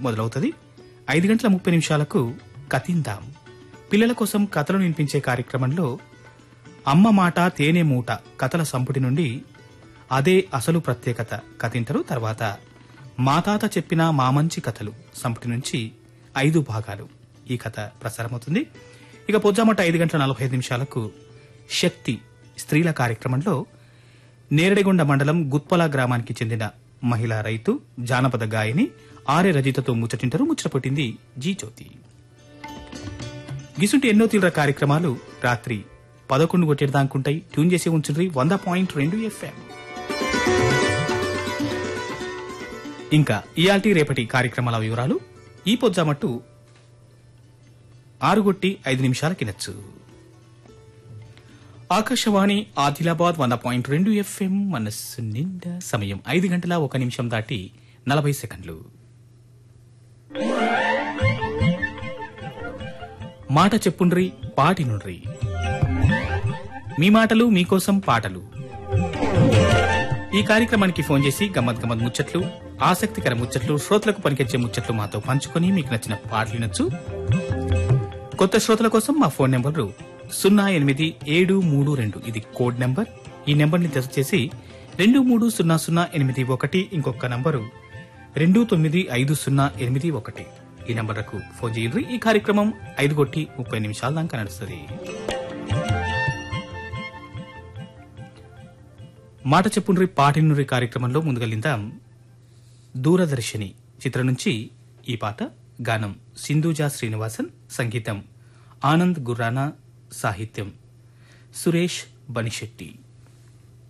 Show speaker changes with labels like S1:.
S1: మొదలవుతుంది ఐదు గంటల ముప్పై నిమిషాలకు కతిందాం పిల్లల కోసం కథలు వినిపించే కార్యక్రమంలో అమ్మ మాట తేనె మూట కథల సంపుటి నుండి అదే అసలు ప్రత్యేకత కథింటారు తర్వాత మా తాత చెప్పిన మా మంచి కథలు సంపుటి నుంచి ఐదు భాగాలు ఈ కథ ప్రసారమవుతుంది ఇక పొద్దుమట ఐదు గంటల నలభై ఐదు నిమిషాలకు శక్తి స్త్రీల కార్యక్రమంలో నేరడిగొండ మండలం గుత్పల గ్రామానికి చెందిన మహిళా రైతు జానపద గాయని ఆర్య రజితతో ముచ్చటింటారు ముచ్చటపట్టింది జీ జ్యోతి గిసుంటి ఎన్నో తీవ్ర కార్యక్రమాలు రాత్రి పదకొండు కొట్టేదాకుంటాయి ట్యూన్ చేసి ఉంచుండ్రి వంద పాయింట్ రెండు ఎఫ్ఎం ఇంకా ఇయాల్టి రేపటి కార్యక్రమాల వివరాలు ఈ పొద్దామట్టు ఆరుగొట్టి ఐదు నిమిషాలకి నచ్చు ఆకాశవాణి ఆదిలాబాద్ వంద పాయింట్ రెండు ఎఫ్ఎం మనస్సు నిండా సమయం ఐదు గంటల ఒక నిమిషం దాటి నలభై సెకండ్లు మాట చెప్పుండ్రి పాటి నుండ్రి మీ మాటలు మీకోసం పాటలు ఈ కార్యక్రమానికి ఫోన్ చేసి గమ్మత్ గమ్మత్ ముచ్చట్లు ఆసక్తికర ముచ్చట్లు శ్రోతలకు పనికొచ్చే ముచ్చట్లు మాతో పంచుకొని మీకు నచ్చిన పాటలు వినొచ్చు కొత్త శ్రోతల కోసం మా ఫోన్ నెంబర్ సున్నా ఎనిమిది ఏడు మూడు రెండు ఇది కోడ్ నెంబర్ ఈ నెంబర్ ని జత చేసి రెండు మూడు సున్నా సున్నా ఎనిమిది ఒకటి ఇంకొక నంబరు రెండు తొమ్మిది ఐదు సున్నా ఎనిమిది ఒకటి ఈ నంబర్లకు ఫోన్ చేయండి ఈ కార్యక్రమం ఐదు కొట్టి ముప్పై నిమిషాల దాకా నడుస్తుంది మాట చెప్పుండ్రి పాటినురి కార్యక్రమంలో ముందుగలిందాం దూరదర్శిని చిత్రం నుంచి ఈ పాట గానం సింధూజా శ్రీనివాసన్ సంగీతం ఆనంద్ గుర్రానా సాహిత్యం సురేష్ బనిశెట్టి